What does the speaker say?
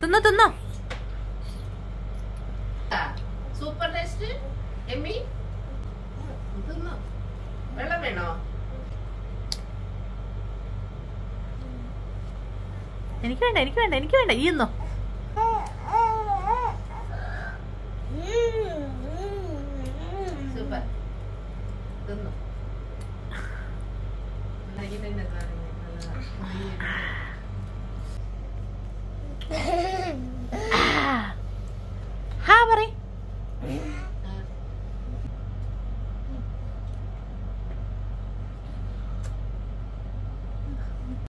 തിന്നോ തിന്നോ super taste എമ്മി തിന്നോ വെള്ളം വേണോ എനിക്ക് വേണ്ട എനിക്ക് വേണ്ട എനിക്ക് വേണ്ട ഈ തിന്നോ സൂപ്പർ തിന്നോ ഉണ്ടാക്കി തന്നെ നല്ലതാ.